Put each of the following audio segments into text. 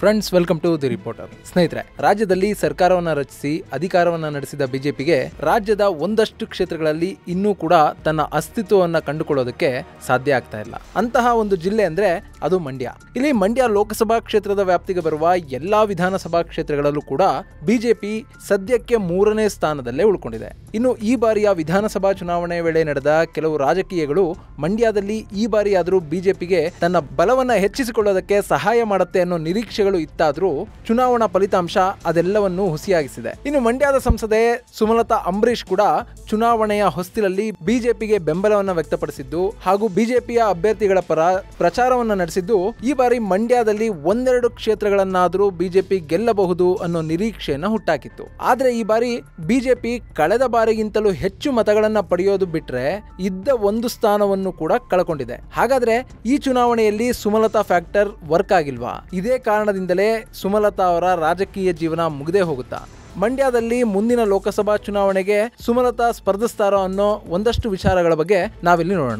friends welcome to the reporter ಸ್ನೇಹಿತರೆ ರಾಜ್ಯದಲ್ಲಿ ಸರ್ಕಾರವನ್ನ ರಚಿಸಿ ಅಧಿಕಾರವನ್ನ ನಡೆಸಿದ ಬಿಜೆಪಿಗೆ ರಾಜ್ಯದ ಒಂದಷ್ಟು ಕ್ಷೇತ್ರಗಳಲ್ಲಿ ಇನ್ನೂ ಕೂಡ ತನ್ನ ಅಸ್ತಿತ್ವವನ್ನ ಕಂಡುಕೊಳ್ಳೋದಕ್ಕೆ ಸಾಧ್ಯ ಆಗ್ತಾ ಇಲ್ಲ ಅಂತಹ ಒಂದು ಜಿಲ್ಲೆ ಅಂದ್ರೆ ಅದು ಮಂಡ್ಯ ಇಲ್ಲಿ ಮಂಡ್ಯ ಲೋಕಸಭಾ ಕ್ಷೇತ್ರದ ವ್ಯಾಪ್ತಿಗೆ ಬರುವ ಎಲ್ಲಾ ವಿಧಾನಸಭಾ ಕ್ಷೇತ್ರಗಳಲ್ಲೂ ಕೂಡ ಬಿಜೆಪಿ ಸದ್ಯಕ್ಕೆ ಮೂರನೇ ಸ್ಥಾನದಲ್ಲೇ ಉಳ್ಕೊಂಡಿದೆ ಇನ್ನು ಈ ಬಾರಿಯ ವಿಧಾನಸಭಾ ಚುನಾವಣೆ ವೇಳೆ ನಡೆದ ಕೆಲವು ರಾಜಕೀಯಗಳು ಮಂಡ್ಯದಲ್ಲಿ ಈ ಬಾರಿಯಾದರೂ ಬಿಜೆಪಿಗೆ ತನ್ನ ಬಲವನ್ನ ಹೆಚ್ಚಿಸಿಕೊಳ್ಳೋದಕ್ಕೆ ಸಹಾಯ ಮಾಡುತ್ತೆ ಅನ್ನೋ ನಿರೀಕ್ಷೆಗಳು ಇತ್ತಾದ್ರೂ ಚುನಾವಣಾ ಫಲಿತಾಂಶ ಅದೆಲ್ಲವನ್ನು ಹುಸಿಯಾಗಿಸಿದೆ ಇನ್ನು ಮಂಡ್ಯದ ಸಂಸದೆ ಸುಮಲತಾ ಅಂಬರೀಶ್ ಕೂಡ ಚುನಾವಣೆಯ ಹೊಸ್ತಿಲಲ್ಲಿ ಬಿಜೆಪಿಗೆ ಬೆಂಬಲವನ್ನ ವ್ಯಕ್ತಪಡಿಸಿದ್ದು ಹಾಗೂ ಬಿಜೆಪಿಯ ಅಭ್ಯರ್ಥಿಗಳ ಪರ ಪ್ರಚಾರವನ್ನ ನಡೆಸಿದ್ದು ಈ ಬಾರಿ ಮಂಡ್ಯದಲ್ಲಿ ಒಂದೆರಡು ಕ್ಷೇತ್ರಗಳನ್ನಾದರೂ ಬಿಜೆಪಿ ಗೆಲ್ಲಬಹುದು ಅನ್ನೋ ನಿರೀಕ್ಷೆಯನ್ನ ಹುಟ್ಟಾಕಿತ್ತು ಆದ್ರೆ ಈ ಬಾರಿ ಬಿಜೆಪಿ ಕಳೆದ ಬಾರಿಗಿಂತಲೂ ಹೆಚ್ಚು ಮತಗಳನ್ನ ಪಡೆಯೋದು ಬಿಟ್ರೆ ಇದ್ದ ಒಂದು ಸ್ಥಾನವನ್ನು ಕೂಡ ಕಳ್ಕೊಂಡಿದೆ ಹಾಗಾದ್ರೆ ಈ ಚುನಾವಣೆಯಲ್ಲಿ ಸುಮಲತಾ ಫ್ಯಾಕ್ಟರ್ ವರ್ಕ್ ಆಗಿಲ್ವಾ ಇದೇ ಕಾರಣದಿಂದಲೇ ಸುಮಲತಾ ಅವರ ರಾಜಕೀಯ ಜೀವನ ಮುಗಿದೇ ಹೋಗುತ್ತಾ ಮಂಡ್ಯದಲ್ಲಿ ಮುಂದಿನ ಲೋಕಸಭಾ ಚುನಾವಣೆಗೆ ಸುಮಲತಾ ಸ್ಪರ್ಧಿಸ್ತಾರೋ ಅನ್ನೋ ಒಂದಷ್ಟು ವಿಚಾರಗಳ ಬಗ್ಗೆ ನಾವಿಲ್ಲಿ ನೋಡೋಣ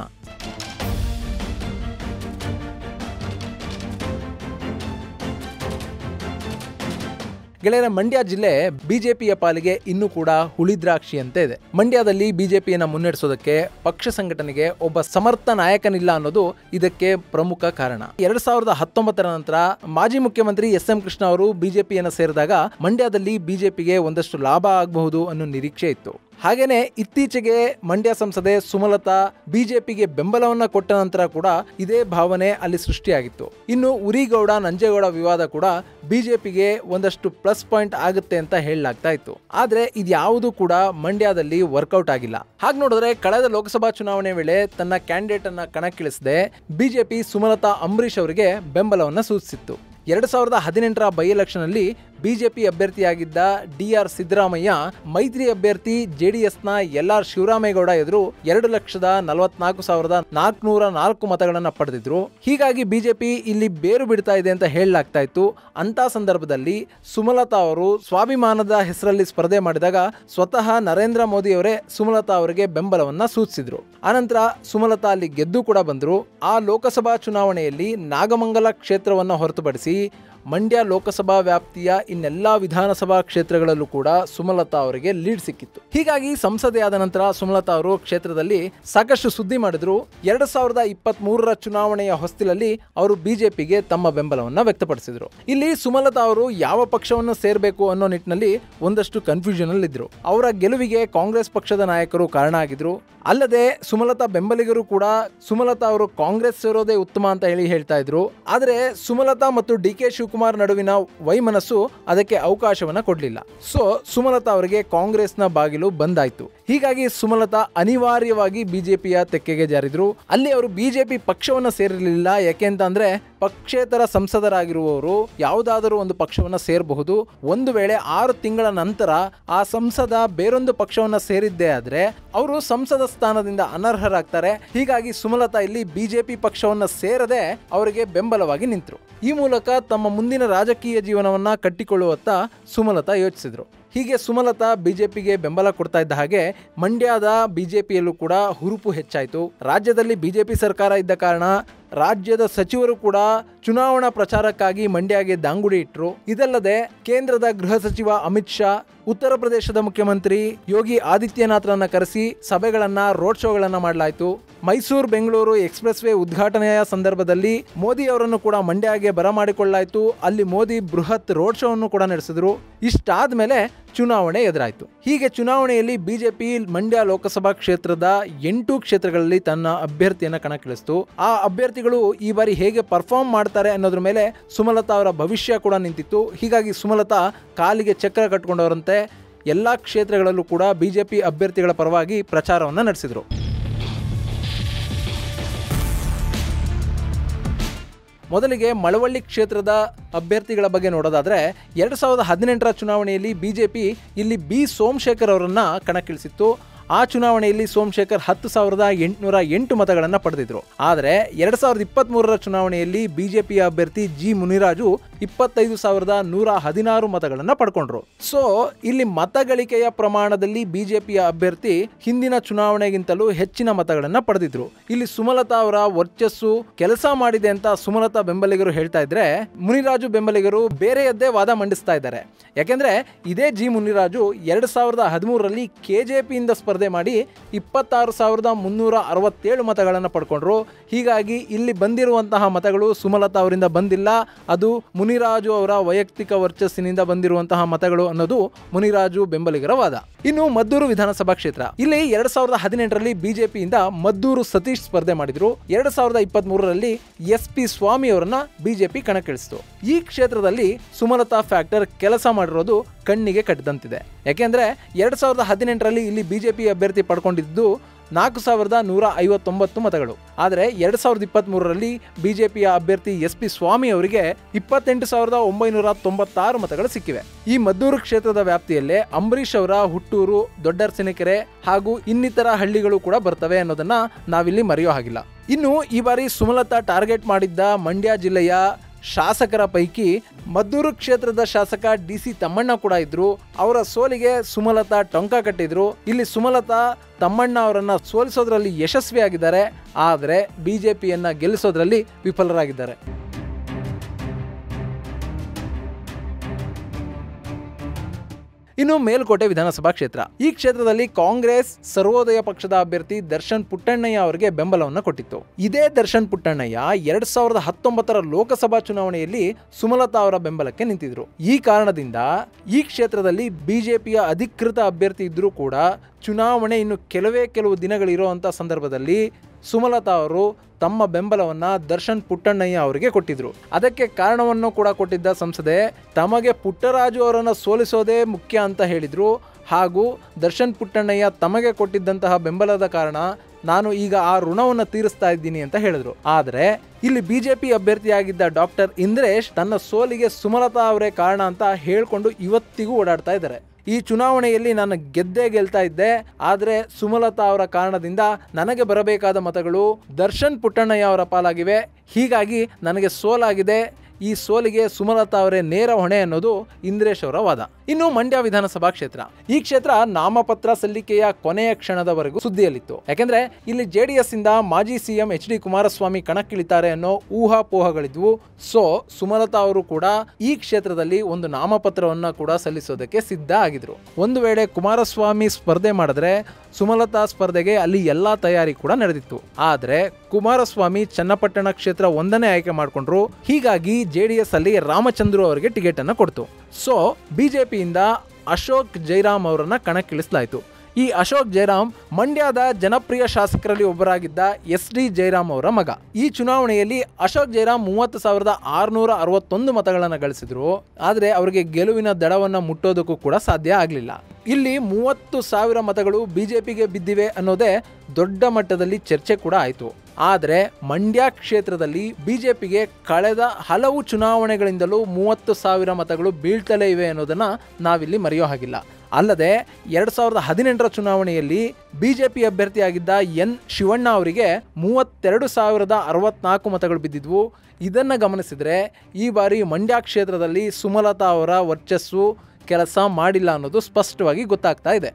ಗೆಳೆಯರ ಮಂಡ್ಯ ಜಿಲ್ಲೆ ಬಿಜೆಪಿಯ ಪಾಲಿಗೆ ಇನ್ನೂ ಕೂಡ ಹುಳಿದ್ರಾಕ್ಷಿಯಂತೆ ಇದೆ ಮಂಡ್ಯದಲ್ಲಿ ಬಿಜೆಪಿಯನ್ನ ಮುನ್ನಡೆಸೋದಕ್ಕೆ ಪಕ್ಷ ಸಂಘಟನೆಗೆ ಒಬ್ಬ ಸಮರ್ಥ ನಾಯಕನಿಲ್ಲ ಅನ್ನೋದು ಇದಕ್ಕೆ ಪ್ರಮುಖ ಕಾರಣ ಎರಡ್ ಸಾವಿರದ ಹತ್ತೊಂಬತ್ತರ ನಂತರ ಮಾಜಿ ಮುಖ್ಯಮಂತ್ರಿ ಎಸ್ ಎಂ ಕೃಷ್ಣ ಅವರು ಬಿಜೆಪಿಯನ್ನ ಸೇರಿದಾಗ ಮಂಡ್ಯದಲ್ಲಿ ಬಿಜೆಪಿಗೆ ಒಂದಷ್ಟು ಲಾಭ ಆಗಬಹುದು ಅನ್ನೋ ನಿರೀಕ್ಷೆ ಇತ್ತು ಹಾಗೇನೆ ಇತ್ತೀಚೆಗೆ ಮಂಡ್ಯ ಸಂಸದೆ ಸುಮಲತಾ ಬಿಜೆಪಿಗೆ ಬೆಂಬಲವನ್ನ ಕೊಟ್ಟ ನಂತರ ಕೂಡ ಇದೇ ಭಾವನೆ ಅಲ್ಲಿ ಸೃಷ್ಟಿಯಾಗಿತ್ತು ಇನ್ನು ಉರಿಗೌಡ ನಂಜೇಗೌಡ ವಿವಾದ ಕೂಡ ಬಿಜೆಪಿಗೆ ಒಂದಷ್ಟು ಪ್ಲಸ್ ಪಾಯಿಂಟ್ ಆಗುತ್ತೆ ಅಂತ ಹೇಳಲಾಗ್ತಾ ಇತ್ತು ಆದ್ರೆ ಇದ್ಯಾವುದು ಕೂಡ ಮಂಡ್ಯದಲ್ಲಿ ವರ್ಕೌಟ್ ಆಗಿಲ್ಲ ಹಾಗೆ ನೋಡಿದ್ರೆ ಕಳೆದ ಲೋಕಸಭಾ ಚುನಾವಣೆ ವೇಳೆ ತನ್ನ ಕ್ಯಾಂಡಿಡೇಟ್ ಅನ್ನ ಕಣಕ್ಕಿಳಿಸದೆ ಬಿಜೆಪಿ ಸುಮಲತಾ ಅಂಬರೀಶ್ ಅವರಿಗೆ ಬೆಂಬಲವನ್ನ ಸೂಚಿಸಿತ್ತು ಎರಡು ಸಾವಿರದ ಹದಿನೆಂಟರ ಬೈ ಎಲೆಕ್ಷನ್ ಅಲ್ಲಿ ಬಿಜೆಪಿ ಅಭ್ಯರ್ಥಿಯಾಗಿದ್ದ ಡಿ ಆರ್ ಸಿದ್ದರಾಮಯ್ಯ ಮೈತ್ರಿ ಅಭ್ಯರ್ಥಿ ಜೆಡಿಎಸ್ನ ಎಲ್ ಆರ್ ಶಿವರಾಮೇಗೌಡ ಎದುರು ಎರಡು ಲಕ್ಷದ ನಲವತ್ನಾಲ್ಕು ಸಾವಿರದ ನಾಲ್ಕುನೂರ ನಾಲ್ಕು ಮತಗಳನ್ನು ಪಡೆದಿದ್ರು ಹೀಗಾಗಿ ಬಿಜೆಪಿ ಇಲ್ಲಿ ಬೇರು ಬಿಡ್ತಾ ಇದೆ ಅಂತ ಹೇಳಲಾಗ್ತಾ ಇತ್ತು ಅಂತ ಸಂದರ್ಭದಲ್ಲಿ ಸುಮಲತಾ ಅವರು ಸ್ವಾಭಿಮಾನದ ಹೆಸರಲ್ಲಿ ಸ್ಪರ್ಧೆ ಮಾಡಿದಾಗ ಸ್ವತಃ ನರೇಂದ್ರ ಮೋದಿ ಅವರೇ ಸುಮಲತಾ ಅವರಿಗೆ ಬೆಂಬಲವನ್ನ ಸೂಚಿಸಿದ್ರು ಆನಂತರ ಸುಮಲತಾ ಅಲ್ಲಿ ಗೆದ್ದು ಕೂಡ ಬಂದರು ಆ ಲೋಕಸಭಾ ಚುನಾವಣೆಯಲ್ಲಿ ನಾಗಮಂಗಲ ಕ್ಷೇತ್ರವನ್ನು ಹೊರತುಪಡಿಸಿ ಮಂಡ್ಯ ಲೋಕಸಭಾ ವ್ಯಾಪ್ತಿಯ ಇನ್ನೆಲ್ಲಾ ವಿಧಾನಸಭಾ ಕ್ಷೇತ್ರಗಳಲ್ಲೂ ಕೂಡ ಸುಮಲತಾ ಅವರಿಗೆ ಲೀಡ್ ಸಿಕ್ಕಿತ್ತು ಹೀಗಾಗಿ ಸಂಸದೆಯಾದ ನಂತರ ಸುಮಲತಾ ಅವರು ಕ್ಷೇತ್ರದಲ್ಲಿ ಸಾಕಷ್ಟು ಸುದ್ದಿ ಮಾಡಿದ್ರು ಎರಡು ಸಾವಿರದ ಇಪ್ಪತ್ತ್ ಮೂರರ ಚುನಾವಣೆಯ ಹೊಸ್ತಿಲಲ್ಲಿ ಅವರು ಬಿಜೆಪಿಗೆ ತಮ್ಮ ಬೆಂಬಲವನ್ನ ವ್ಯಕ್ತಪಡಿಸಿದ್ರು ಇಲ್ಲಿ ಸುಮಲತಾ ಅವರು ಯಾವ ಪಕ್ಷವನ್ನು ಸೇರಬೇಕು ಅನ್ನೋ ನಿಟ್ಟಿನಲ್ಲಿ ಒಂದಷ್ಟು ಕನ್ಫ್ಯೂಷನ್ ಅಲ್ಲಿ ಇದ್ರು ಅವರ ಗೆಲುವಿಗೆ ಕಾಂಗ್ರೆಸ್ ಪಕ್ಷದ ನಾಯಕರು ಕಾರಣ ಆಗಿದ್ರು ಅಲ್ಲದೆ ಸುಮಲತಾ ಬೆಂಬಲಿಗರು ಕೂಡ ಸುಮಲತಾ ಅವರು ಕಾಂಗ್ರೆಸ್ ಸೇರೋದೇ ಉತ್ತಮ ಅಂತ ಹೇಳಿ ಹೇಳ್ತಾ ಇದ್ರು ಆದರೆ ಸುಮಲತಾ ಮತ್ತು ಡಿ ಕೆ ಶಿವಕುಮಾರ್ ನಡುವಿನ ವೈಮನಸ್ಸು ಅದಕ್ಕೆ ಅವಕಾಶವನ್ನ ಕೊಡಲಿಲ್ಲ ಸೊ ಸುಮಲತಾ ಅವರಿಗೆ ಕಾಂಗ್ರೆಸ್ನ ಬಾಗಿಲು ಬಂದಾಯ್ತು ಹೀಗಾಗಿ ಸುಮಲತಾ ಅನಿವಾರ್ಯವಾಗಿ ಬಿಜೆಪಿಯ ತೆಕ್ಕೆಗೆ ಜಾರಿದ್ರು ಅಲ್ಲಿ ಅವರು ಬಿಜೆಪಿ ಪಕ್ಷವನ್ನ ಸೇರಿರಲಿಲ್ಲ ಯಾಕೆ ಅಂತ ಅಂದ್ರೆ ಪಕ್ಷೇತರ ಸಂಸದರಾಗಿರುವವರು ಯಾವುದಾದರೂ ಒಂದು ಪಕ್ಷವನ್ನ ಸೇರಬಹುದು ಒಂದು ವೇಳೆ ಆರು ತಿಂಗಳ ನಂತರ ಆ ಸಂಸದ ಬೇರೊಂದು ಪಕ್ಷವನ್ನ ಸೇರಿದ್ದೇ ಆದ್ರೆ ಅವರು ಸಂಸದ ಸ್ಥಾನದಿಂದ ಅನರ್ಹರಾಗ್ತಾರೆ ಹೀಗಾಗಿ ಸುಮಲತಾ ಇಲ್ಲಿ ಬಿಜೆಪಿ ಪಕ್ಷವನ್ನ ಸೇರದೆ ಅವರಿಗೆ ಬೆಂಬಲವಾಗಿ ನಿಂತರು ಈ ಮೂಲಕ ತಮ್ಮ ಮುಂದಿನ ರಾಜಕೀಯ ಜೀವನವನ್ನ ಕಟ್ಟಿಕೊಳ್ಳುವತ್ತ ಸುಮಲತಾ ಯೋಚಿಸಿದ್ರು ಹೀಗೆ ಸುಮಲತಾ ಬಿಜೆಪಿಗೆ ಬೆಂಬಲ ಕೊಡ್ತಾ ಇದ್ದ ಹಾಗೆ ಮಂಡ್ಯದ ಬಿಜೆಪಿಯಲ್ಲೂ ಕೂಡ ಹುರುಪು ಹೆಚ್ಚಾಯಿತು ರಾಜ್ಯದಲ್ಲಿ ಬಿಜೆಪಿ ಸರ್ಕಾರ ಇದ್ದ ಕಾರಣ ರಾಜ್ಯದ ಸಚಿವರು ಕೂಡ ಚುನಾವಣಾ ಪ್ರಚಾರಕ್ಕಾಗಿ ಮಂಡ್ಯಗೆ ದಾಂಗುಡಿ ಇಟ್ಟರು ಇದಲ್ಲದೆ ಕೇಂದ್ರದ ಗೃಹ ಸಚಿವ ಅಮಿತ್ ಶಾ ಉತ್ತರ ಪ್ರದೇಶದ ಮುಖ್ಯಮಂತ್ರಿ ಯೋಗಿ ಆದಿತ್ಯನಾಥ್ರನ್ನ ಕರೆಸಿ ಸಭೆಗಳನ್ನ ರೋಡ್ ಶೋಗಳನ್ನ ಮಾಡಲಾಯಿತು ಮೈಸೂರು ಬೆಂಗಳೂರು ಎಕ್ಸ್ಪ್ರೆಸ್ ವೇ ಉದ್ಘಾಟನೆಯ ಸಂದರ್ಭದಲ್ಲಿ ಮೋದಿ ಅವರನ್ನು ಕೂಡ ಮಂಡ್ಯಗೆ ಬರಮಾಡಿಕೊಳ್ಳಾಯಿತು ಅಲ್ಲಿ ಮೋದಿ ಬೃಹತ್ ರೋಡ್ ಶೋ ಅನ್ನು ಕೂಡ ನಡೆಸಿದ್ರು ಇಷ್ಟಾದ ಮೇಲೆ ಚುನಾವಣೆ ಎದುರಾಯಿತು ಹೀಗೆ ಚುನಾವಣೆಯಲ್ಲಿ ಬಿಜೆಪಿ ಮಂಡ್ಯ ಲೋಕಸಭಾ ಕ್ಷೇತ್ರದ ಎಂಟು ಕ್ಷೇತ್ರಗಳಲ್ಲಿ ತನ್ನ ಅಭ್ಯರ್ಥಿಯನ್ನು ಕಣಕ್ಕಿಳಿಸಿತು ಆ ಅಭ್ಯರ್ಥಿಗಳು ಈ ಬಾರಿ ಹೇಗೆ ಪರ್ಫಾರ್ಮ್ ಮಾಡ್ತಾರೆ ಅನ್ನೋದ್ರ ಮೇಲೆ ಸುಮಲತಾ ಅವರ ಭವಿಷ್ಯ ಕೂಡ ನಿಂತಿತ್ತು ಹೀಗಾಗಿ ಸುಮಲತಾ ಕಾಲಿಗೆ ಚಕ್ರ ಕಟ್ಕೊಂಡವರಂತೆ ಎಲ್ಲ ಕ್ಷೇತ್ರಗಳಲ್ಲೂ ಕೂಡ ಬಿಜೆಪಿ ಅಭ್ಯರ್ಥಿಗಳ ಪರವಾಗಿ ಪ್ರಚಾರವನ್ನು ನಡೆಸಿದರು ಮೊದಲಿಗೆ ಮಳವಳ್ಳಿ ಕ್ಷೇತ್ರದ ಅಭ್ಯರ್ಥಿಗಳ ಬಗ್ಗೆ ನೋಡೋದಾದ್ರೆ ಎರಡು ಸಾವಿರದ ಹದಿನೆಂಟರ ಚುನಾವಣೆಯಲ್ಲಿ ಬಿಜೆಪಿ ಇಲ್ಲಿ ಬಿ ಸೋಮಶೇಖರ್ ಅವರನ್ನ ಕಣಕ್ಕಿಳಿಸಿತ್ತು ಆ ಚುನಾವಣೆಯಲ್ಲಿ ಸೋಮಶೇಖರ್ ಹತ್ತು ಸಾವಿರದ ಎಂಟುನೂರ ಎಂಟು ಮತಗಳನ್ನು ಪಡೆದಿದ್ರು ಆದರೆ ಎರಡ್ ಸಾವಿರದ ಇಪ್ಪತ್ತ್ ಮೂರರ ಚುನಾವಣೆಯಲ್ಲಿ ಬಿಜೆಪಿಯ ಅಭ್ಯರ್ಥಿ ಜಿ ಮುನಿರಾಜು ಇಪ್ಪತ್ತೈದು ಸಾವಿರದ ನೂರ ಹದಿನಾರು ಮತಗಳನ್ನು ಪಡ್ಕೊಂಡ್ರು ಸೊ ಇಲ್ಲಿ ಮತಗಳಿಕೆಯ ಪ್ರಮಾಣದಲ್ಲಿ ಬಿಜೆಪಿಯ ಅಭ್ಯರ್ಥಿ ಹಿಂದಿನ ಚುನಾವಣೆಗಿಂತಲೂ ಹೆಚ್ಚಿನ ಮತಗಳನ್ನು ಪಡೆದಿದ್ರು ಇಲ್ಲಿ ಸುಮಲತಾ ಅವರ ವರ್ಚಸ್ಸು ಕೆಲಸ ಮಾಡಿದೆ ಅಂತ ಸುಮಲತಾ ಬೆಂಬಲಿಗರು ಹೇಳ್ತಾ ಇದ್ರೆ ಮುನಿರಾಜು ಬೆಂಬಲಿಗರು ಬೇರೆಯದ್ದೇ ವಾದ ಮಂಡಿಸ್ತಾ ಇದ್ದಾರೆ ಯಾಕೆಂದ್ರೆ ಇದೇ ಜಿ ಮುನಿರಾಜು ಎರಡ್ ಸಾವಿರದ ಹದಿಮೂರರಲ್ಲಿ ಕೆಜೆಪಿಯಿಂದ ಸ್ಪರ್ಧೆ ಮಾಡಿ ಇಪ್ಪತ್ತಾರು ಸಾವಿರದ ಮುನ್ನೂರ ಅರವತ್ತೇಳು ಮತಗಳನ್ನು ಪಡ್ಕೊಂಡ್ರು ಹೀಗಾಗಿ ಇಲ್ಲಿ ಬಂದಿರುವಂತಹ ಮತಗಳು ಸುಮಲತಾ ಅವರಿಂದ ಬಂದಿಲ್ಲ ಅದು ಮುನಿರಾಜು ಅವರ ವೈಯಕ್ತಿಕ ವರ್ಚಸ್ಸಿನಿಂದ ಬಂದಿರುವಂತಹ ಮತಗಳು ಅನ್ನೋದು ಮುನಿರಾಜು ಬೆಂಬಲಿಗರ ವಾದ ಇನ್ನು ಮದ್ದೂರು ವಿಧಾನಸಭಾ ಕ್ಷೇತ್ರ ಇಲ್ಲಿ ಎರಡ್ ಸಾವಿರದ ಹದಿನೆಂಟರಲ್ಲಿ ಬಿಜೆಪಿಯಿಂದ ಮದ್ದೂರು ಸತೀಶ್ ಸ್ಪರ್ಧೆ ಮಾಡಿದ್ರು ಎರಡ್ ಸಾವಿರದ ಇಪ್ಪತ್ತ್ ಮೂರರಲ್ಲಿ ಎಸ್ ಪಿ ಸ್ವಾಮಿ ಅವರನ್ನ ಬಿಜೆಪಿ ಕಣಕ್ಕಿಳಿಸಿತು ಈ ಕ್ಷೇತ್ರದಲ್ಲಿ ಸುಮಲತಾ ಫ್ಯಾಕ್ಟರ್ ಕೆಲಸ ಮಾಡಿರೋದು ಕಣ್ಣಿಗೆ ಕಟ್ಟಿದಂತಿದೆ ಯಾಕೆಂದ್ರೆ ಎರಡ್ ಸಾವಿರದ ಹದಿನೆಂಟರಲ್ಲಿ ಇಲ್ಲಿ ಬಿಜೆಪಿ ಅಭ್ಯರ್ಥಿ ಪಡ್ಕೊಂಡಿದ್ದು ನಾಲ್ಕು ಸಾವಿರದ ನೂರ ಐವತ್ತೊಂಬತ್ತು ಮತಗಳು ಆದರೆ ಎರಡು ಸಾವಿರದ ಇಪ್ಪತ್ತ್ ಮೂರರಲ್ಲಿ ಬಿಜೆಪಿಯ ಅಭ್ಯರ್ಥಿ ಎಸ್ ಪಿ ಸ್ವಾಮಿ ಅವರಿಗೆ ಇಪ್ಪತ್ತೆಂಟು ಸಾವಿರದ ಒಂಬೈನೂರ ತೊಂಬತ್ತಾರು ಮತಗಳು ಸಿಕ್ಕಿವೆ ಈ ಮದ್ದೂರು ಕ್ಷೇತ್ರದ ವ್ಯಾಪ್ತಿಯಲ್ಲೇ ಅಂಬರೀಷ್ ಅವರ ಹುಟ್ಟೂರು ದೊಡ್ಡರ್ಸಿನಕೆರೆ ಹಾಗೂ ಇನ್ನಿತರ ಹಳ್ಳಿಗಳು ಕೂಡ ಬರ್ತವೆ ಅನ್ನೋದನ್ನ ನಾವಿಲ್ಲಿ ಮರೆಯೋ ಹಾಗಿಲ್ಲ ಇನ್ನು ಈ ಬಾರಿ ಸುಮಲತಾ ಟಾರ್ಗೆಟ್ ಮಾಡಿದ್ದ ಮಂಡ್ಯ ಜಿಲ್ಲೆಯ ಶಾಸಕರ ಪೈಕಿ ಮದ್ದೂರು ಕ್ಷೇತ್ರದ ಶಾಸಕ ಡಿ ಸಿ ತಮ್ಮಣ್ಣ ಕೂಡ ಇದ್ರು ಅವರ ಸೋಲಿಗೆ ಸುಮಲತಾ ಟೊಂಕ ಕಟ್ಟಿದ್ರು ಇಲ್ಲಿ ಸುಮಲತಾ ತಮ್ಮಣ್ಣ ಅವರನ್ನ ಸೋಲಿಸೋದ್ರಲ್ಲಿ ಯಶಸ್ವಿಯಾಗಿದ್ದಾರೆ ಆದರೆ ಬಿಜೆಪಿಯನ್ನ ಗೆಲ್ಲಿಸೋದ್ರಲ್ಲಿ ವಿಫಲರಾಗಿದ್ದಾರೆ ಇನ್ನು ಮೇಲ್ಕೋಟೆ ವಿಧಾನಸಭಾ ಕ್ಷೇತ್ರ ಈ ಕ್ಷೇತ್ರದಲ್ಲಿ ಕಾಂಗ್ರೆಸ್ ಸರ್ವೋದಯ ಪಕ್ಷದ ಅಭ್ಯರ್ಥಿ ದರ್ಶನ್ ಪುಟ್ಟಣ್ಣಯ್ಯ ಅವರಿಗೆ ಬೆಂಬಲವನ್ನು ಕೊಟ್ಟಿತ್ತು ಇದೇ ದರ್ಶನ್ ಪುಟ್ಟಣ್ಣಯ್ಯ ಎರಡ್ ಸಾವಿರದ ಹತ್ತೊಂಬತ್ತರ ಲೋಕಸಭಾ ಚುನಾವಣೆಯಲ್ಲಿ ಸುಮಲತಾ ಅವರ ಬೆಂಬಲಕ್ಕೆ ನಿಂತಿದ್ರು ಈ ಕಾರಣದಿಂದ ಈ ಕ್ಷೇತ್ರದಲ್ಲಿ ಬಿಜೆಪಿಯ ಅಧಿಕೃತ ಅಭ್ಯರ್ಥಿ ಇದ್ರೂ ಕೂಡ ಚುನಾವಣೆ ಇನ್ನು ಕೆಲವೇ ಕೆಲವು ದಿನಗಳಿರುವಂಥ ಸಂದರ್ಭದಲ್ಲಿ ಸುಮಲತಾ ಅವರು ತಮ್ಮ ಬೆಂಬಲವನ್ನ ದರ್ಶನ್ ಪುಟ್ಟಣ್ಣಯ್ಯ ಅವರಿಗೆ ಕೊಟ್ಟಿದ್ರು ಅದಕ್ಕೆ ಕಾರಣವನ್ನು ಕೂಡ ಕೊಟ್ಟಿದ್ದ ಸಂಸದೆ ತಮಗೆ ಪುಟ್ಟರಾಜು ಅವರನ್ನು ಸೋಲಿಸೋದೇ ಮುಖ್ಯ ಅಂತ ಹೇಳಿದ್ರು ಹಾಗೂ ದರ್ಶನ್ ಪುಟ್ಟಣ್ಣಯ್ಯ ತಮಗೆ ಕೊಟ್ಟಿದ್ದಂತಹ ಬೆಂಬಲದ ಕಾರಣ ನಾನು ಈಗ ಆ ಋಣವನ್ನು ತೀರಿಸ್ತಾ ಇದ್ದೀನಿ ಅಂತ ಹೇಳಿದ್ರು ಆದರೆ ಇಲ್ಲಿ ಬಿಜೆಪಿ ಅಭ್ಯರ್ಥಿಯಾಗಿದ್ದ ಡಾಕ್ಟರ್ ಇಂದ್ರೇಶ್ ತನ್ನ ಸೋಲಿಗೆ ಸುಮಲತಾ ಅವರೇ ಕಾರಣ ಅಂತ ಹೇಳ್ಕೊಂಡು ಇವತ್ತಿಗೂ ಓಡಾಡ್ತಾ ಇದ್ದಾರೆ ಈ ಚುನಾವಣೆಯಲ್ಲಿ ನಾನು ಗೆದ್ದೇ ಗೆಲ್ತಾ ಇದ್ದೆ ಆದರೆ ಸುಮಲತಾ ಅವರ ಕಾರಣದಿಂದ ನನಗೆ ಬರಬೇಕಾದ ಮತಗಳು ದರ್ಶನ್ ಪುಟ್ಟಣ್ಣಯ್ಯ ಅವರ ಪಾಲಾಗಿವೆ ಹೀಗಾಗಿ ನನಗೆ ಸೋಲಾಗಿದೆ ಈ ಸೋಲಿಗೆ ಸುಮಲತಾ ಅವರೇ ನೇರ ಹೊಣೆ ಅನ್ನೋದು ಇಂದ್ರೇಶ್ ಅವರ ವಾದ ಇನ್ನು ಮಂಡ್ಯ ವಿಧಾನಸಭಾ ಕ್ಷೇತ್ರ ಈ ಕ್ಷೇತ್ರ ನಾಮಪತ್ರ ಸಲ್ಲಿಕೆಯ ಕೊನೆಯ ಕ್ಷಣದವರೆಗೂ ಸುದ್ದಿಯಲ್ಲಿತ್ತು ಯಾಕೆಂದ್ರೆ ಇಲ್ಲಿ ಜೆಡಿಎಸ್ ಇಂದ ಮಾಜಿ ಸಿಎಂ ಎಚ್ ಡಿ ಕುಮಾರಸ್ವಾಮಿ ಕಣಕ್ಕಿಳಿತಾರೆ ಅನ್ನೋ ಊಹಾಪೋಹಗಳಿದ್ವು ಸೊ ಸುಮಲತಾ ಅವರು ಕೂಡ ಈ ಕ್ಷೇತ್ರದಲ್ಲಿ ಒಂದು ನಾಮಪತ್ರವನ್ನ ಕೂಡ ಸಲ್ಲಿಸೋದಕ್ಕೆ ಸಿದ್ಧ ಆಗಿದ್ರು ಒಂದು ವೇಳೆ ಕುಮಾರಸ್ವಾಮಿ ಸ್ಪರ್ಧೆ ಮಾಡಿದ್ರೆ ಸುಮಲತಾ ಸ್ಪರ್ಧೆಗೆ ಅಲ್ಲಿ ಎಲ್ಲಾ ತಯಾರಿ ಕೂಡ ನಡೆದಿತ್ತು ಆದ್ರೆ ಕುಮಾರಸ್ವಾಮಿ ಚನ್ನಪಟ್ಟಣ ಕ್ಷೇತ್ರ ಒಂದನೇ ಆಯ್ಕೆ ಮಾಡಿಕೊಂಡ್ರು ಹೀಗಾಗಿ ಜೆಡಿಎಸ್ ಅಲ್ಲಿ ರಾಮಚಂದ್ರು ಅವರಿಗೆ ಟಿಕೆಟ್ ಅನ್ನ ಕೊಡ್ತು ಸೊ ಬಿಜೆಪಿಯಿಂದ ಅಶೋಕ್ ಜೈರಾಮ್ ಅವರನ್ನ ಕಣಕ್ಕಿಳಿಸಲಾಯಿತು ಈ ಅಶೋಕ್ ಜೈರಾಮ್ ಮಂಡ್ಯದ ಜನಪ್ರಿಯ ಶಾಸಕರಲ್ಲಿ ಒಬ್ಬರಾಗಿದ್ದ ಎಸ್ ಡಿ ಜೈರಾಮ್ ಅವರ ಮಗ ಈ ಚುನಾವಣೆಯಲ್ಲಿ ಅಶೋಕ್ ಜೈರಾಮ್ ಮೂವತ್ತು ಸಾವಿರದ ಆರುನೂರ ಅರವತ್ತೊಂದು ಮತಗಳನ್ನು ಗಳಿಸಿದ್ರು ಆದರೆ ಅವರಿಗೆ ಗೆಲುವಿನ ದಡವನ್ನು ಮುಟ್ಟೋದಕ್ಕೂ ಕೂಡ ಸಾಧ್ಯ ಆಗಲಿಲ್ಲ ಇಲ್ಲಿ ಮೂವತ್ತು ಸಾವಿರ ಮತಗಳು ಬಿಜೆಪಿಗೆ ಬಿದ್ದಿವೆ ಅನ್ನೋದೇ ದೊಡ್ಡ ಮಟ್ಟದಲ್ಲಿ ಚರ್ಚೆ ಕೂಡ ಆಯಿತು ಆದರೆ ಮಂಡ್ಯ ಕ್ಷೇತ್ರದಲ್ಲಿ ಬಿಜೆಪಿಗೆ ಕಳೆದ ಹಲವು ಚುನಾವಣೆಗಳಿಂದಲೂ ಮೂವತ್ತು ಸಾವಿರ ಮತಗಳು ಬೀಳ್ತಲೇ ಇವೆ ಅನ್ನೋದನ್ನ ನಾವಿಲ್ಲಿ ಮರೆಯೋ ಹಾಗಿಲ್ಲ ಅಲ್ಲದೆ ಎರಡ್ ಸಾವಿರದ ಹದಿನೆಂಟರ ಚುನಾವಣೆಯಲ್ಲಿ ಬಿಜೆಪಿ ಅಭ್ಯರ್ಥಿಯಾಗಿದ್ದ ಎನ್ ಶಿವಣ್ಣ ಅವರಿಗೆ ಮೂವತ್ತೆರಡು ಸಾವಿರದ ಅರವತ್ನಾಲ್ಕು ಮತಗಳು ಬಿದ್ದಿದ್ವು ಇದನ್ನು ಗಮನಿಸಿದರೆ ಈ ಬಾರಿ ಮಂಡ್ಯ ಕ್ಷೇತ್ರದಲ್ಲಿ ಸುಮಲತಾ ಅವರ ವರ್ಚಸ್ಸು ಕೆಲಸ ಮಾಡಿಲ್ಲ ಅನ್ನೋದು ಸ್ಪಷ್ಟವಾಗಿ ಗೊತ್ತಾಗ್ತಾ ಇದೆ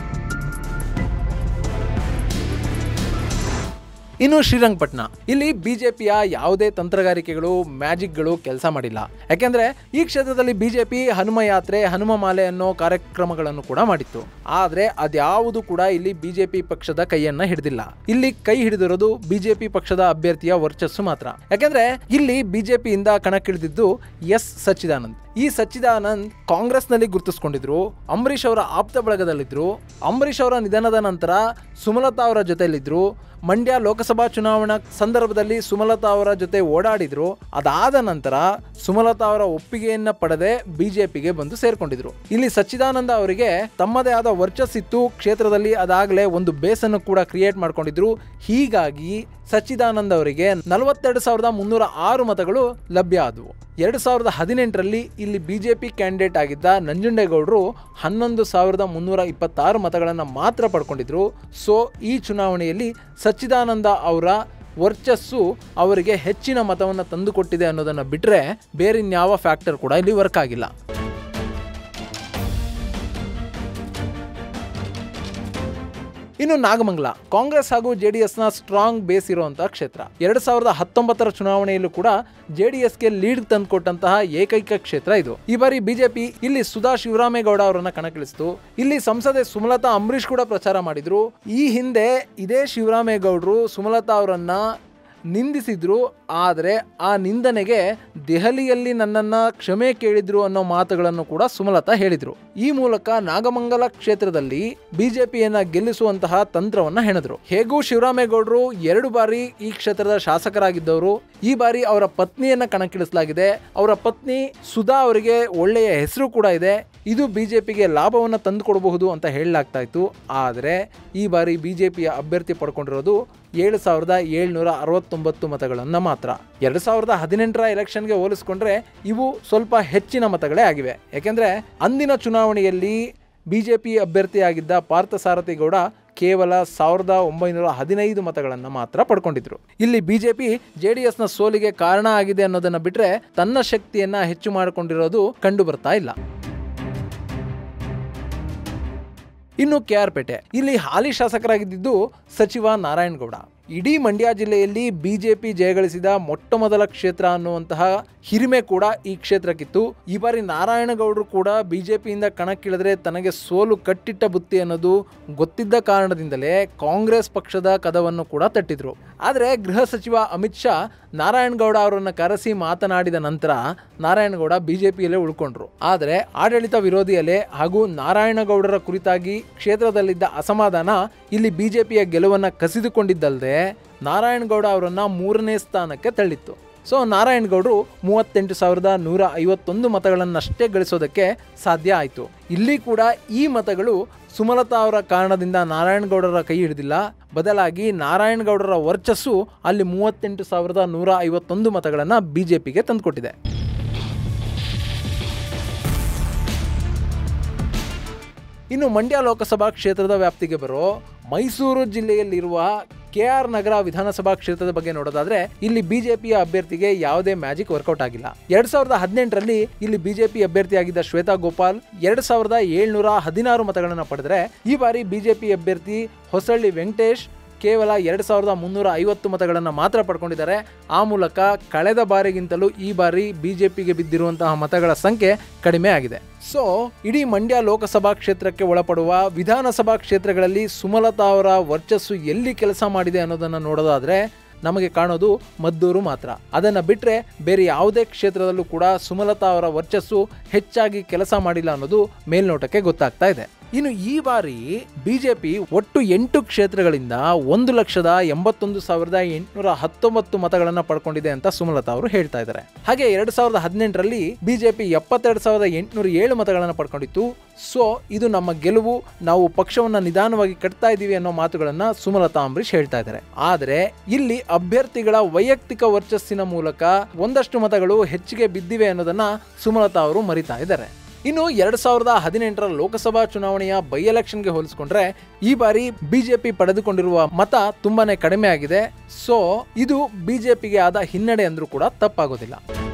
ಇನ್ನು ಶ್ರೀರಂಗಪಟ್ಟಣ ಇಲ್ಲಿ ಬಿಜೆಪಿಯ ಯಾವುದೇ ತಂತ್ರಗಾರಿಕೆಗಳು ಮ್ಯಾಜಿಕ್ಗಳು ಕೆಲಸ ಮಾಡಿಲ್ಲ ಯಾಕೆಂದ್ರೆ ಈ ಕ್ಷೇತ್ರದಲ್ಲಿ ಬಿಜೆಪಿ ಹನುಮ ಯಾತ್ರೆ ಹನುಮ ಮಾಲೆ ಅನ್ನೋ ಕಾರ್ಯಕ್ರಮಗಳನ್ನು ಕೂಡ ಮಾಡಿತ್ತು ಆದ್ರೆ ಅದ್ಯಾವುದು ಕೂಡ ಇಲ್ಲಿ ಬಿಜೆಪಿ ಪಕ್ಷದ ಕೈಯನ್ನ ಹಿಡಿದಿಲ್ಲ ಇಲ್ಲಿ ಕೈ ಹಿಡಿದಿರೋದು ಬಿಜೆಪಿ ಪಕ್ಷದ ಅಭ್ಯರ್ಥಿಯ ವರ್ಚಸ್ಸು ಮಾತ್ರ ಯಾಕೆಂದ್ರೆ ಇಲ್ಲಿ ಬಿಜೆಪಿಯಿಂದ ಕಣಕ್ಕಿಳಿದಿದ್ದು ಎಸ್ ಸಚ್ಚಿದಾನಂದ್ ಈ ಸಚ್ಚಿದಾನಂದ್ ಕಾಂಗ್ರೆಸ್ನಲ್ಲಿ ಗುರುತಿಸ್ಕೊಂಡಿದ್ರು ಅಂಬರೀಷ್ ಅವರ ಆಪ್ತ ಬಳಗದಲ್ಲಿದ್ರು ಅಂಬರೀಷ್ ಅವರ ನಿಧನದ ನಂತರ ಸುಮಲತಾ ಅವರ ಜೊತೆಯಲ್ಲಿದ್ರು ಮಂಡ್ಯ ಲೋಕಸಭಾ ಚುನಾವಣಾ ಸಂದರ್ಭದಲ್ಲಿ ಸುಮಲತಾ ಅವರ ಜೊತೆ ಓಡಾಡಿದ್ರು ಅದಾದ ನಂತರ ಸುಮಲತಾ ಅವರ ಒಪ್ಪಿಗೆಯನ್ನ ಪಡೆದೇ ಬಿಜೆಪಿಗೆ ಬಂದು ಸೇರ್ಕೊಂಡಿದ್ರು ಇಲ್ಲಿ ಸಚ್ಚಿದಾನಂದ ಅವರಿಗೆ ತಮ್ಮದೇ ಆದ ವರ್ಚಸ್ಸಿತ್ತು ಕ್ಷೇತ್ರದಲ್ಲಿ ಅದಾಗಲೇ ಒಂದು ಬೇಸನ್ನು ಕೂಡ ಕ್ರಿಯೇಟ್ ಮಾಡ್ಕೊಂಡಿದ್ರು ಹೀಗಾಗಿ ಸಚ್ಚಿದಾನಂದ ಅವರಿಗೆ ನಲವತ್ತೆರಡು ಸಾವಿರದ ಮುನ್ನೂರ ಆರು ಮತಗಳು ಲಭ್ಯ ಆದವು ಎರಡು ಸಾವಿರದ ಹದಿನೆಂಟರಲ್ಲಿ ಇಲ್ಲಿ ಬಿಜೆಪಿ ಕ್ಯಾಂಡಿಡೇಟ್ ಆಗಿದ್ದ ನಂಜುಂಡೇಗೌಡರು ಹನ್ನೊಂದು ಸಾವಿರದ ಮುನ್ನೂರ ಇಪ್ಪತ್ತಾರು ಮತಗಳನ್ನು ಮಾತ್ರ ಪಡ್ಕೊಂಡಿದ್ರು ಸೊ ಈ ಚುನಾವಣೆಯಲ್ಲಿ ಸಚ್ಚಿದಾನಂದ ಅವರ ವರ್ಚಸ್ಸು ಅವರಿಗೆ ಹೆಚ್ಚಿನ ಮತವನ್ನು ತಂದುಕೊಟ್ಟಿದೆ ಅನ್ನೋದನ್ನು ಬಿಟ್ಟರೆ ಬೇರಿನ್ಯಾವ ಫ್ಯಾಕ್ಟರ್ ಕೂಡ ಇಲ್ಲಿ ವರ್ಕ್ ಆಗಿಲ್ಲ ಇನ್ನು ನಾಗಮಂಗಲ ಕಾಂಗ್ರೆಸ್ ಹಾಗೂ ಜೆಡಿಎಸ್ನ ಸ್ಟ್ರಾಂಗ್ ಬೇಸ್ ಇರುವಂತಹ ಕ್ಷೇತ್ರ ಎರಡ್ ಸಾವಿರದ ಹತ್ತೊಂಬತ್ತರ ಚುನಾವಣೆಯಲ್ಲೂ ಕೂಡ ಜೆಡಿಎಸ್ಗೆ ಲೀಡ್ ತಂದುಕೊಟ್ಟಂತಹ ಏಕೈಕ ಕ್ಷೇತ್ರ ಇದು ಈ ಬಾರಿ ಬಿಜೆಪಿ ಇಲ್ಲಿ ಸುಧಾ ಶಿವರಾಮೇಗೌಡ ಅವರನ್ನ ಕಣಕ್ಕಿಳಿಸಿತು ಇಲ್ಲಿ ಸಂಸದೆ ಸುಮಲತಾ ಅಂಬರೀಶ್ ಕೂಡ ಪ್ರಚಾರ ಮಾಡಿದ್ರು ಈ ಹಿಂದೆ ಇದೇ ಶಿವರಾಮೇಗೌಡರು ಸುಮಲತಾ ಅವರನ್ನ ನಿಂದಿಸಿದ್ರು ಆದರೆ ಆ ನಿಂದನೆಗೆ ದೆಹಲಿಯಲ್ಲಿ ನನ್ನನ್ನು ಕ್ಷಮೆ ಕೇಳಿದ್ರು ಅನ್ನೋ ಮಾತುಗಳನ್ನು ಕೂಡ ಸುಮಲತಾ ಹೇಳಿದರು ಈ ಮೂಲಕ ನಾಗಮಂಗಲ ಕ್ಷೇತ್ರದಲ್ಲಿ ಬಿಜೆಪಿಯನ್ನ ಗೆಲ್ಲಿಸುವಂತಹ ತಂತ್ರವನ್ನ ಹೆಣೆದ್ರು ಹೇಗೂ ಶಿವರಾಮೇಗೌಡರು ಎರಡು ಬಾರಿ ಈ ಕ್ಷೇತ್ರದ ಶಾಸಕರಾಗಿದ್ದವರು ಈ ಬಾರಿ ಅವರ ಪತ್ನಿಯನ್ನ ಕಣಕ್ಕಿಳಿಸಲಾಗಿದೆ ಅವರ ಪತ್ನಿ ಸುಧಾ ಅವರಿಗೆ ಒಳ್ಳೆಯ ಹೆಸರು ಕೂಡ ಇದೆ ಇದು ಬಿಜೆಪಿಗೆ ಲಾಭವನ್ನು ತಂದುಕೊಡಬಹುದು ಅಂತ ಹೇಳಲಾಗ್ತಾ ಇತ್ತು ಆದರೆ ಈ ಬಾರಿ ಬಿಜೆಪಿಯ ಅಭ್ಯರ್ಥಿ ಪಡ್ಕೊಂಡಿರೋದು ಏಳು ಸಾವಿರದ ಏಳ್ನೂರ ಅರವತ್ತೊಂಬತ್ತು ಮತಗಳನ್ನು ಮಾತ್ರ ಎರಡು ಸಾವಿರದ ಹದಿನೆಂಟರ ಎಲೆಕ್ಷನ್ಗೆ ಹೋಲಿಸ್ಕೊಂಡ್ರೆ ಇವು ಸ್ವಲ್ಪ ಹೆಚ್ಚಿನ ಮತಗಳೇ ಆಗಿವೆ ಯಾಕೆಂದ್ರೆ ಅಂದಿನ ಚುನಾವಣೆಯಲ್ಲಿ ಬಿಜೆಪಿ ಅಭ್ಯರ್ಥಿಯಾಗಿದ್ದ ಪಾರ್ಥಸಾರಥಿ ಗೌಡ ಕೇವಲ ಸಾವಿರದ ಒಂಬೈನೂರ ಹದಿನೈದು ಮತಗಳನ್ನು ಮಾತ್ರ ಪಡ್ಕೊಂಡಿದ್ರು ಇಲ್ಲಿ ಬಿಜೆಪಿ ಜೆಡಿಎಸ್ನ ಸೋಲಿಗೆ ಕಾರಣ ಆಗಿದೆ ಅನ್ನೋದನ್ನ ಬಿಟ್ರೆ ತನ್ನ ಶಕ್ತಿಯನ್ನ ಹೆಚ್ಚು ಮಾಡಿಕೊಂಡಿರೋದು ಕಂಡು ಬರ್ತಾ ಇಲ್ಲ ಇನ್ನು ಕೆ ಆರ್ ಪೇಟೆ ಇಲ್ಲಿ ಹಾಲಿ ಶಾಸಕರಾಗಿದ್ದು ಸಚಿವ ನಾರಾಯಣಗೌಡ ಇಡೀ ಮಂಡ್ಯ ಜಿಲ್ಲೆಯಲ್ಲಿ ಬಿಜೆಪಿ ಜಯಗಳಿಸಿದ ಮೊಟ್ಟ ಮೊದಲ ಕ್ಷೇತ್ರ ಅನ್ನುವಂತಹ ಹಿರಿಮೆ ಕೂಡ ಈ ಕ್ಷೇತ್ರಕ್ಕಿತ್ತು ಈ ಬಾರಿ ನಾರಾಯಣಗೌಡರು ಕೂಡ ಬಿಜೆಪಿಯಿಂದ ಕಣಕ್ಕಿಳಿದ್ರೆ ತನಗೆ ಸೋಲು ಕಟ್ಟಿಟ್ಟ ಬುತ್ತಿ ಅನ್ನೋದು ಗೊತ್ತಿದ್ದ ಕಾರಣದಿಂದಲೇ ಕಾಂಗ್ರೆಸ್ ಪಕ್ಷದ ಕದವನ್ನು ಕೂಡ ತಟ್ಟಿದ್ರು ಆದರೆ ಗೃಹ ಸಚಿವ ಅಮಿತ್ ಶಾ ನಾರಾಯಣಗೌಡ ಅವರನ್ನು ಕರೆಸಿ ಮಾತನಾಡಿದ ನಂತರ ನಾರಾಯಣಗೌಡ ಬಿಜೆಪಿಯಲ್ಲೇ ಉಳ್ಕೊಂಡ್ರು ಆದರೆ ಆಡಳಿತ ವಿರೋಧಿ ಅಲೆ ಹಾಗೂ ನಾರಾಯಣಗೌಡರ ಕುರಿತಾಗಿ ಕ್ಷೇತ್ರದಲ್ಲಿದ್ದ ಅಸಮಾಧಾನ ಇಲ್ಲಿ ಬಿಜೆಪಿಯ ಗೆಲುವನ್ನು ಕಸಿದುಕೊಂಡಿದ್ದಲ್ಲದೆ ನಾರಾಯಣಗೌಡ ಅವರನ್ನ ಮೂರನೇ ಸ್ಥಾನಕ್ಕೆ ತಳ್ಳಿತ್ತು ಸೊ ನಾರಾಯಣಗೌಡರು ಮೂವತ್ತೆಂಟು ಸಾವಿರದ ನೂರ ಐವತ್ತೊಂದು ಮತಗಳನ್ನಷ್ಟೇ ಗಳಿಸೋದಕ್ಕೆ ಸಾಧ್ಯ ಆಯಿತು ಇಲ್ಲಿ ಕೂಡ ಈ ಮತಗಳು ಸುಮಲತಾ ಅವರ ಕಾರಣದಿಂದ ನಾರಾಯಣಗೌಡರ ಕೈ ಹಿಡಿದಿಲ್ಲ ಬದಲಾಗಿ ನಾರಾಯಣಗೌಡರ ವರ್ಚಸ್ಸು ಅಲ್ಲಿ ಮೂವತ್ತೆಂಟು ಸಾವಿರದ ನೂರ ಐವತ್ತೊಂದು ಮತಗಳನ್ನು ಬಿಜೆಪಿಗೆ ತಂದುಕೊಟ್ಟಿದೆ ಇನ್ನು ಮಂಡ್ಯ ಲೋಕಸಭಾ ಕ್ಷೇತ್ರದ ವ್ಯಾಪ್ತಿಗೆ ಬರೋ ಮೈಸೂರು ಜಿಲ್ಲೆಯಲ್ಲಿರುವ ಕೆ ಆರ್ ನಗರ ವಿಧಾನಸಭಾ ಕ್ಷೇತ್ರದ ಬಗ್ಗೆ ನೋಡೋದಾದ್ರೆ ಇಲ್ಲಿ ಬಿಜೆಪಿಯ ಅಭ್ಯರ್ಥಿಗೆ ಯಾವುದೇ ಮ್ಯಾಜಿಕ್ ವರ್ಕೌಟ್ ಆಗಿಲ್ಲ ಎರಡ್ ಸಾವಿರದ ಹದಿನೆಂಟರಲ್ಲಿ ಇಲ್ಲಿ ಬಿಜೆಪಿ ಅಭ್ಯರ್ಥಿಯಾಗಿದ್ದ ಶ್ವೇತಾ ಗೋಪಾಲ್ ಎರಡ್ ಸಾವಿರದ ಏಳ್ನೂರ ಹದಿನಾರು ಮತಗಳನ್ನು ಪಡೆದರೆ ಈ ಬಾರಿ ಬಿಜೆಪಿ ಅಭ್ಯರ್ಥಿ ಹೊಸಳ್ಳಿ ವೆಂಕಟೇಶ್ ಕೇವಲ ಎರಡು ಸಾವಿರದ ಮುನ್ನೂರ ಐವತ್ತು ಮತಗಳನ್ನು ಮಾತ್ರ ಪಡ್ಕೊಂಡಿದ್ದಾರೆ ಆ ಮೂಲಕ ಕಳೆದ ಬಾರಿಗಿಂತಲೂ ಈ ಬಾರಿ ಬಿಜೆಪಿಗೆ ಬಿದ್ದಿರುವಂತಹ ಮತಗಳ ಸಂಖ್ಯೆ ಕಡಿಮೆ ಆಗಿದೆ ಸೊ ಇಡೀ ಮಂಡ್ಯ ಲೋಕಸಭಾ ಕ್ಷೇತ್ರಕ್ಕೆ ಒಳಪಡುವ ವಿಧಾನಸಭಾ ಕ್ಷೇತ್ರಗಳಲ್ಲಿ ಸುಮಲತಾ ಅವರ ವರ್ಚಸ್ಸು ಎಲ್ಲಿ ಕೆಲಸ ಮಾಡಿದೆ ಅನ್ನೋದನ್ನು ನೋಡೋದಾದ್ರೆ ನಮಗೆ ಕಾಣೋದು ಮದ್ದೂರು ಮಾತ್ರ ಅದನ್ನು ಬಿಟ್ಟರೆ ಬೇರೆ ಯಾವುದೇ ಕ್ಷೇತ್ರದಲ್ಲೂ ಕೂಡ ಸುಮಲತಾ ಅವರ ವರ್ಚಸ್ಸು ಹೆಚ್ಚಾಗಿ ಕೆಲಸ ಮಾಡಿಲ್ಲ ಅನ್ನೋದು ಮೇಲ್ನೋಟಕ್ಕೆ ಗೊತ್ತಾಗ್ತಾ ಇದೆ ಇನ್ನು ಈ ಬಾರಿ ಬಿಜೆಪಿ ಒಟ್ಟು ಎಂಟು ಕ್ಷೇತ್ರಗಳಿಂದ ಒಂದು ಲಕ್ಷದ ಎಂಬತ್ತೊಂದು ಸಾವಿರದ ಎಂಟುನೂರ ಹತ್ತೊಂಬತ್ತು ಮತಗಳನ್ನು ಪಡ್ಕೊಂಡಿದೆ ಅಂತ ಸುಮಲತಾ ಅವರು ಹೇಳ್ತಾ ಇದ್ದಾರೆ ಹಾಗೆ ಎರಡ್ ಸಾವಿರದ ಹದಿನೆಂಟರಲ್ಲಿ ಬಿಜೆಪಿ ಎಪ್ಪತ್ತೆರಡು ಸಾವಿರದ ಎಂಟುನೂರ ಏಳು ಮತಗಳನ್ನು ಪಡ್ಕೊಂಡಿತ್ತು ಸೊ ಇದು ನಮ್ಮ ಗೆಲುವು ನಾವು ಪಕ್ಷವನ್ನ ನಿಧಾನವಾಗಿ ಕಟ್ತಾ ಇದ್ದೀವಿ ಅನ್ನೋ ಮಾತುಗಳನ್ನ ಸುಮಲತಾ ಅಂಬರೀಶ್ ಹೇಳ್ತಾ ಇದ್ದಾರೆ ಆದರೆ ಇಲ್ಲಿ ಅಭ್ಯರ್ಥಿಗಳ ವೈಯಕ್ತಿಕ ವರ್ಚಸ್ಸಿನ ಮೂಲಕ ಒಂದಷ್ಟು ಮತಗಳು ಹೆಚ್ಚಿಗೆ ಬಿದ್ದಿವೆ ಅನ್ನೋದನ್ನ ಸುಮಲತಾ ಅವರು ಮರಿತಾ ಇದ್ದಾರೆ ಇನ್ನು ಎರಡ್ ಸಾವಿರದ ಹದಿನೆಂಟರ ಲೋಕಸಭಾ ಚುನಾವಣೆಯ ಬೈ ಎಲೆಕ್ಷನ್ಗೆ ಹೋಲಿಸ್ಕೊಂಡ್ರೆ ಈ ಬಾರಿ ಬಿಜೆಪಿ ಪಡೆದುಕೊಂಡಿರುವ ಮತ ತುಂಬಾನೇ ಕಡಿಮೆ ಆಗಿದೆ ಸೊ ಇದು ಬಿಜೆಪಿಗೆ ಆದ ಹಿನ್ನಡೆ ಅಂದ್ರೂ ಕೂಡ ತಪ್ಪಾಗೋದಿಲ್ಲ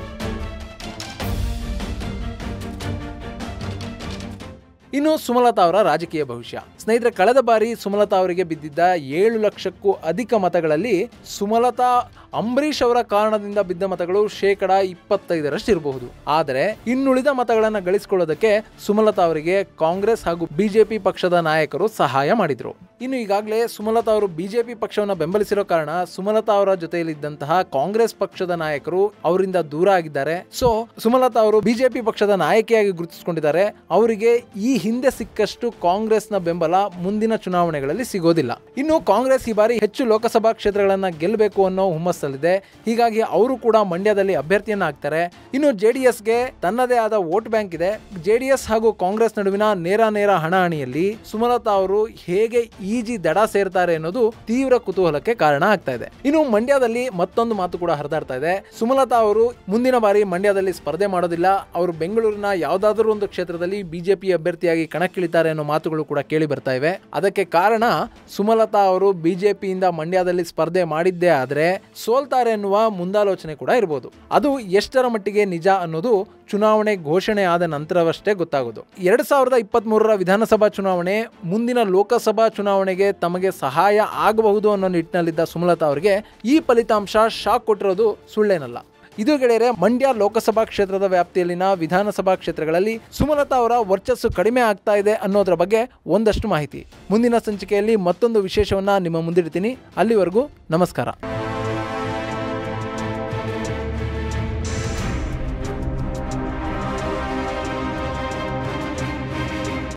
ಇನ್ನು ಸುಮಲತಾ ಅವರ ರಾಜಕೀಯ ಭವಿಷ್ಯ ಸ್ನೇಹಿತರೆ ಕಳೆದ ಬಾರಿ ಸುಮಲತಾ ಅವರಿಗೆ ಬಿದ್ದಿದ್ದ ಏಳು ಲಕ್ಷಕ್ಕೂ ಅಧಿಕ ಮತಗಳಲ್ಲಿ ಸುಮಲತಾ ಅಂಬರೀಷ್ ಅವರ ಕಾರಣದಿಂದ ಬಿದ್ದ ಮತಗಳು ಶೇಕಡ ಇಪ್ಪತ್ತೈದರಷ್ಟು ಇರಬಹುದು ಆದರೆ ಇನ್ನುಳಿದ ಮತಗಳನ್ನು ಗಳಿಸಿಕೊಳ್ಳೋದಕ್ಕೆ ಸುಮಲತಾ ಅವರಿಗೆ ಕಾಂಗ್ರೆಸ್ ಹಾಗೂ ಬಿಜೆಪಿ ಪಕ್ಷದ ನಾಯಕರು ಸಹಾಯ ಮಾಡಿದ್ರು ಇನ್ನು ಈಗಾಗಲೇ ಸುಮಲತಾ ಅವರು ಬಿಜೆಪಿ ಪಕ್ಷವನ್ನು ಬೆಂಬಲಿಸಿರೋ ಕಾರಣ ಸುಮಲತಾ ಅವರ ಜೊತೆಯಲ್ಲಿದ್ದಂತಹ ಕಾಂಗ್ರೆಸ್ ಪಕ್ಷದ ನಾಯಕರು ಅವರಿಂದ ದೂರ ಆಗಿದ್ದಾರೆ ಸೊ ಸುಮಲತಾ ಅವರು ಬಿಜೆಪಿ ಪಕ್ಷದ ನಾಯಕಿಯಾಗಿ ಗುರುತಿಸಿಕೊಂಡಿದ್ದಾರೆ ಅವರಿಗೆ ಈ ಹಿಂದೆ ಸಿಕ್ಕಷ್ಟು ಕಾಂಗ್ರೆಸ್ನ ಬೆಂಬಲ ಬೆಂಬಲ ಮುಂದಿನ ಚುನಾವಣೆಗಳಲ್ಲಿ ಸಿಗೋದಿಲ್ಲ ಇನ್ನು ಕಾಂಗ್ರೆಸ್ ಈ ಬಾರಿ ಹೆಚ್ಚು ಲೋಕಸಭಾ ಕ್ಷೇತ್ರಗಳನ್ನ ಗೆಲ್ಲಬೇಕು ಅನ್ನೋ ಹುಮ್ಮಸ್ಸಲ್ಲಿದೆ ಹೀಗಾಗಿ ಅವರು ಕೂಡ ಮಂಡ್ಯದಲ್ಲಿ ಅಭ್ಯರ್ಥಿಯನ್ನ ಆಗ್ತಾರೆ ಇನ್ನು ಜೆಡಿಎಸ್ಗೆ ತನ್ನದೇ ಆದ ವೋಟ್ ಬ್ಯಾಂಕ್ ಇದೆ ಜೆಡಿಎಸ್ ಹಾಗೂ ಕಾಂಗ್ರೆಸ್ ನಡುವಿನ ನೇರ ನೇರ ಹಣಾಹಣಿಯಲ್ಲಿ ಸುಮಲತಾ ಅವರು ಹೇಗೆ ಈಜಿ ದಡ ಸೇರ್ತಾರೆ ಅನ್ನೋದು ತೀವ್ರ ಕುತೂಹಲಕ್ಕೆ ಕಾರಣ ಆಗ್ತಾ ಇದೆ ಇನ್ನು ಮಂಡ್ಯದಲ್ಲಿ ಮತ್ತೊಂದು ಮಾತು ಕೂಡ ಹರಿದಾಡ್ತಾ ಇದೆ ಸುಮಲತಾ ಅವರು ಮುಂದಿನ ಬಾರಿ ಮಂಡ್ಯದಲ್ಲಿ ಸ್ಪರ್ಧೆ ಮಾಡೋದಿಲ್ಲ ಅವರು ಬೆಂಗಳೂರಿನ ಯಾವುದಾದ್ರೂ ಒಂದು ಕ್ಷೇತ್ರದಲ್ಲಿ ಬಿಜೆಪಿ ಅಭ್ಯರ್ಥಿಯಾಗಿ ಕಣಕ್ಕಿಳಿತಾರೆ ಅನ್ನೋ ಮಾತುಗಳು ಕೂಡ ಕೇಳಿ ಬರ್ತಾ ಇವೆ ಅದಕ್ಕೆ ಕಾರಣ ಸುಮಲತಾ ಅವರು ಬಿಜೆಪಿಯಿಂದ ಮಂಡ್ಯದಲ್ಲಿ ಸ್ಪರ್ಧೆ ಮಾಡಿದ್ದೇ ಆದ್ರೆ ಸೋಲ್ತಾರೆ ಎನ್ನುವ ಮುಂದಾಲೋಚನೆ ಕೂಡ ಇರಬಹುದು ಅದು ಎಷ್ಟರ ಮಟ್ಟಿಗೆ ನಿಜ ಅನ್ನೋದು ಚುನಾವಣೆ ಘೋಷಣೆ ಆದ ನಂತರವಷ್ಟೇ ಗೊತ್ತಾಗೋದು ಎರಡ್ ಸಾವಿರದ ಇಪ್ಪತ್ತ್ ಮೂರರ ವಿಧಾನಸಭಾ ಚುನಾವಣೆ ಮುಂದಿನ ಲೋಕಸಭಾ ಚುನಾವಣೆಗೆ ತಮಗೆ ಸಹಾಯ ಆಗಬಹುದು ಅನ್ನೋ ನಿಟ್ಟಿನಲ್ಲಿದ್ದ ಸುಮಲತಾ ಅವರಿಗೆ ಈ ಫಲಿತಾಂಶ ಶಾಕ್ ಕೊಟ್ಟಿರೋದು ಸುಳ್ಳೇನಲ್ಲ ಇದು ಗೆಳೆಯರೆ ಮಂಡ್ಯ ಲೋಕಸಭಾ ಕ್ಷೇತ್ರದ ವ್ಯಾಪ್ತಿಯಲ್ಲಿನ ವಿಧಾನಸಭಾ ಕ್ಷೇತ್ರಗಳಲ್ಲಿ ಸುಮಲತಾ ಅವರ ವರ್ಚಸ್ಸು ಕಡಿಮೆ ಆಗ್ತಾ ಇದೆ ಅನ್ನೋದ್ರ ಬಗ್ಗೆ ಒಂದಷ್ಟು ಮಾಹಿತಿ ಮುಂದಿನ ಸಂಚಿಕೆಯಲ್ಲಿ ಮತ್ತೊಂದು ವಿಶೇಷವನ್ನ ನಿಮ್ಮ ಮುಂದಿಡ್ತೀನಿ ಅಲ್ಲಿವರೆಗೂ ನಮಸ್ಕಾರ